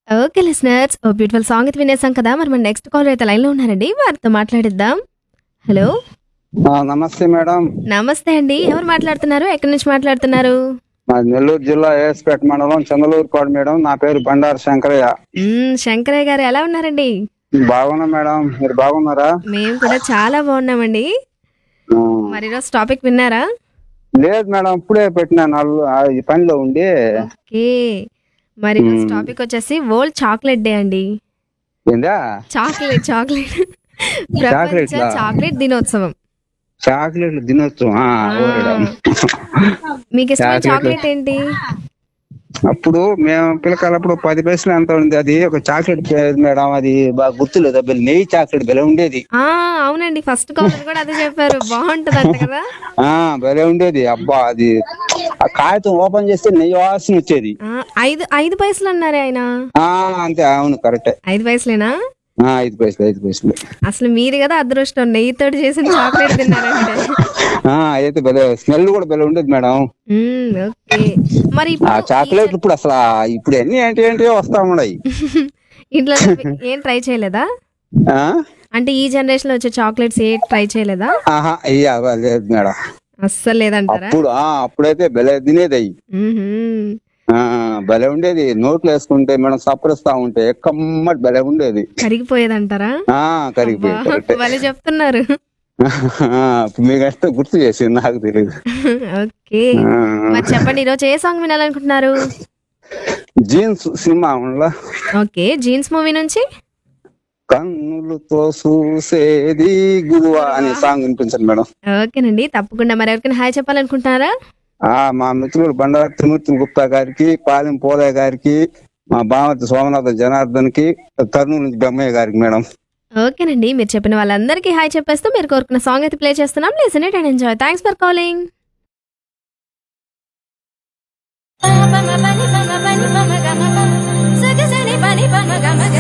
Okay listeners oh beautiful song అయితే వినేసాం కదా మరి మన నెక్స్ట్ కాల్ అయితే లైన్లో ఉన్నారండి వారితో మాట్లాడిద్దాం హలో ఆ, నమస్తే మేడం నమస్తే అండి ఎవరు మాట్లాడుతున్నారు ఎక్కడి నుంచి మాట్లాడుతున్నారు మా నెల్లూరు జిల్లా ఏఎస్పేట మండలం చంద్రలూరు కోట మేడం నా పేరు బండారు శంకరయ్య మ్మ్, శంకరయ్య గారు ఎలా ఉన్నారండి బాగున్నా మేడం మీరు బాగున్నారా మేము కూడా చాలా బాగున్నామండి ఆ, మరి ఈరోజు టాపిక్ విన్నారా లేదు మేడం ఇప్పుడే పెట్టిన నాలుగు ఆ, ఈ పనిలో ఉండి ఓకే మరి ఈరోజు టాపిక్ వచ్చేసి వరల్డ్ చాక్లెట్ డే అండి ఏందా చాక్లెట్ చాక్లెట్ ప్రపంచ చాక్లెట్లా? చాక్లెట్ దినోత్సవం చాక్లెట్లు తినొచ్చు ఆ, ఓ మేడం మీకు ఇష్టమైన చాక్లెట్లు. చాక్లెట్ ఏంటి అప్పుడు మేము పిల్లకాలప్పుడు పది పైసలు ఎంత ఉంది అది ఒక చాక్లెట్ పేరు మేడం అది బాగా గుర్తులేదు అది నెయ్యి చాక్లెట్ భలే ఉండేది ఆ అవునండి ఫస్ట్ కాలర్ కూడా అదే చెప్పారు బాగుంటది అంట కదా ఆ భలే ఉండేది అబ్బా అది ఆ కాగితం ఓపెన్ చేస్తే నెయ్యి వాసన వచ్చేది ఆ, ఐదు ఐదు పైసలు అన్నారు ఆయన ఆ అంతే అవును కరెక్టే ఐదు పైసలేనా ఆ, ఐదు పైసలు ఐదు పైసలు అసలు మీది కదా అదృష్టం నెయ్యితో చేసిన చాక్లెట్ తిన్నారంటే ఆ అయితే భలే స్మెల్ కూడా భలే ఉండేది మేడం మ్మ్, ఓకే మరి ఆ ఇప్పుడు చాక్లెట్లు ఇప్పుడు అసలు ఆ ఇప్పుడు అన్ని ఏంటి ఏంటి వస్తా ఉన్నాయి ఇంట్లో ఏం ట్రై చేయలేదా ఆ? అంటే ఈ జనరేషన్ లో వచ్చే చాక్లెట్స్ ఏ ట్రై చేయలేదా ఆహా అయ్యా లేదు మేడం అస్సలు లేదంటారా అప్పుడు ఆ అప్పుడైతే భలే తినేది అయ్యి మ్మ్హ్మ్. ఆ భలే ఉండేది నోట్లు వేసుకుంటే మేడం సప్పరిస్తా ఉంటే కమ్మటి భలే ఉండేది కరిగిపోయేదంటారా ఆ కరిగిపోయి అబ్బా, కరెక్టే భలే చెప్తున్నారు ఆ, ఇప్పుడు మీకు అయితే గుర్తు చేసింది నాకు తెలియదు ఓకే ఆ, మరి చెప్పండి ఈరోజు ఏ సాంగ్ వినాలనుకుంటున్నారు జీన్స్ సినిమా ఉండ్లా ఓకే జీన్స్ మూవీ నుంచి కన్నులతో చూసేది గురువ అనే సాంగ్ వినిపించండి మేడం ఓకేనండి తప్పకుండా మరి ఎవరికైనా హాయ్ చెప్పాలనుకుంటున్నారా ఆ మా మిత్రుడు బండారు త్రిమూర్తి గుప్తా గారికి పాలెం పోలయ్య గారికి మా బామతి సోమనాథ జనార్దన్ కి కర్నూలు నుంచి బ్రహ్మయ్య గారికి మేడం ఓకేనండి మీరు చెప్పిన వాళ్ళందరికీ హాయ్ చెప్పేస్తూ మీరు కోరుకున్న సాంగ్ అయితే ప్లే చేస్తున్నాం listen it and enjoy thanks for calling Pama pama pani pama pani pama gama pama. Saga sani pani pama gama